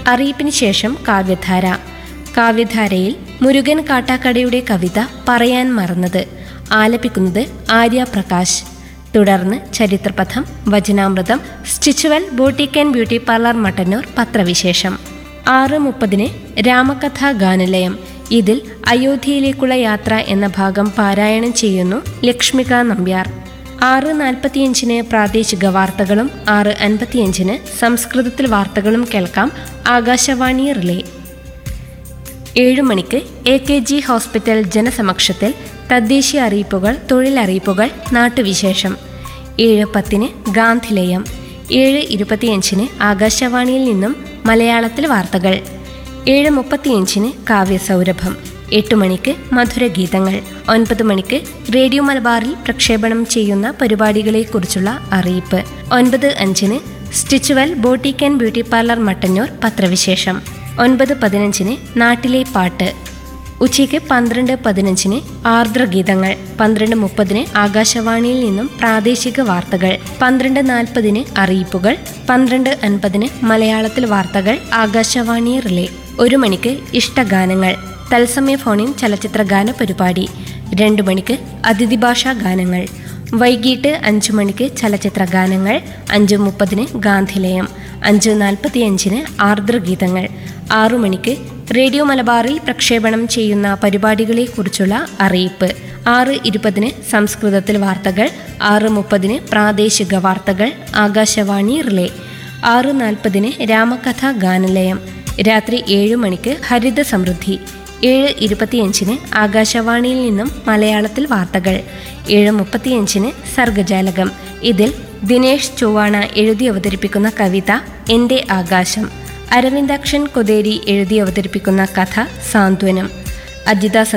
അറിയിപ്പിന് ശേഷം കാവ്യധാര കാവ്യധാരയിൽ മുരുകൻ കാട്ടാക്കടയുടെ കവിത പറയാൻ മറന്നത് ആലപിക്കുന്നത് ആര്യ പ്രകാശ് തുടർന്ന് ചരിത്രപഥം വചനാമൃതം Stitchual boutique and beauty parlour Mattannur പത്രവിശേഷം ആറ് മുപ്പതിന് രാമകഥാ ഗാനലയം ഇതിൽ അയോധ്യയിലേക്കുള്ള യാത്ര എന്ന ഭാഗം പാരായണം ചെയ്യുന്നു ലക്ഷ്മിക നമ്പ്യാർ ആറ് നാൽപ്പത്തിയഞ്ചിന് പ്രാദേശിക വാർത്തകളും ആറ് അൻപത്തിയഞ്ചിന് സംസ്കൃതത്തിൽ വാർത്തകളും കേൾക്കാം ആകാശവാണി റിലേ ഏഴു മണിക്ക് എ കെ ജി ഹോസ്പിറ്റൽ ജനസമക്ഷത്തിൽ തദ്ദേശീയ അറിയിപ്പുകൾ തൊഴിലറിയിപ്പുകൾ നാട്ടുവിശേഷം ഏഴ് പത്തിന് ഗാന്ധിലയം ഏഴ് ഇരുപത്തിയഞ്ചിന് ആകാശവാണിയിൽ നിന്നും മലയാളത്തിൽ വാർത്തകൾ ഏഴ് മുപ്പത്തിയഞ്ചിന് കാവ്യസൗരഭം എട്ട് മണിക്ക് മധുരഗീതങ്ങൾ ഒൻപത് മണിക്ക് റേഡിയോ മലബാറിൽ പ്രക്ഷേപണം ചെയ്യുന്ന പരിപാടികളെക്കുറിച്ചുള്ള അറിയിപ്പ് ഒൻപത് അഞ്ചിന് Stitchual boutique and beauty parlour Mattannur പത്രവിശേഷം ഒൻപത് പതിനഞ്ചിന് നാട്ടിലെ പാട്ട് ഉച്ചയ്ക്ക് പന്ത്രണ്ട് പതിനഞ്ചിന് ആർദ്രഗീതങ്ങൾ പന്ത്രണ്ട് മുപ്പതിന് ആകാശവാണിയിൽ നിന്നും പ്രാദേശിക വാർത്തകൾ പന്ത്രണ്ട് നാൽപ്പതിന് അറിയിപ്പുകൾ പന്ത്രണ്ട് അൻപതിന് മലയാളത്തിൽ വാർത്തകൾ ആകാശവാണി റിലേ ഒരു മണിക്ക് ഇഷ്ടഗാനങ്ങൾ തത്സമയ ഫോണിൻ ചലച്ചിത്ര ഗാന പരിപാടി രണ്ടു മണിക്ക് അതിഥി ഭാഷാ ഗാനങ്ങൾ വൈകിട്ട് അഞ്ചു മണിക്ക് ചലച്ചിത്ര ഗാനങ്ങൾ അഞ്ച് മുപ്പതിന് ഗാന്ധിലയം അഞ്ച് നാൽപ്പത്തിയഞ്ചിന് ആർദ്രഗീതങ്ങൾ ആറു മണിക്ക് റേഡിയോ മലബാറിൽ പ്രക്ഷേപണം ചെയ്യുന്ന പരിപാടികളെക്കുറിച്ചുള്ള അറിയിപ്പ് ആറ് ഇരുപതിന് സംസ്കൃതത്തിൽ വാർത്തകൾ ആറ് മുപ്പതിന് പ്രാദേശിക വാർത്തകൾ ആകാശവാണി റിലേ ആറ് നാൽപ്പതിന് രാമകഥ ഗാനലയം രാത്രി ഏഴ് മണിക്ക് ഹരിത സമൃദ്ധി ഏഴ് ഇരുപത്തിയഞ്ചിന് ആകാശവാണിയിൽ നിന്നും മലയാളത്തിൽ വാർത്തകൾ ഏഴ് മുപ്പത്തിയഞ്ചിന് സർഗജാലകം ഇതിൽ ദിനേഷ് ചൊവ്വാണ എഴുതി അവതരിപ്പിക്കുന്ന കവിത എൻ്റെ ആകാശം അരവിന്ദാക്ഷൻ കൊതേരി എഴുതി അവതരിപ്പിക്കുന്ന കഥ സാന്ത്വനം അജിത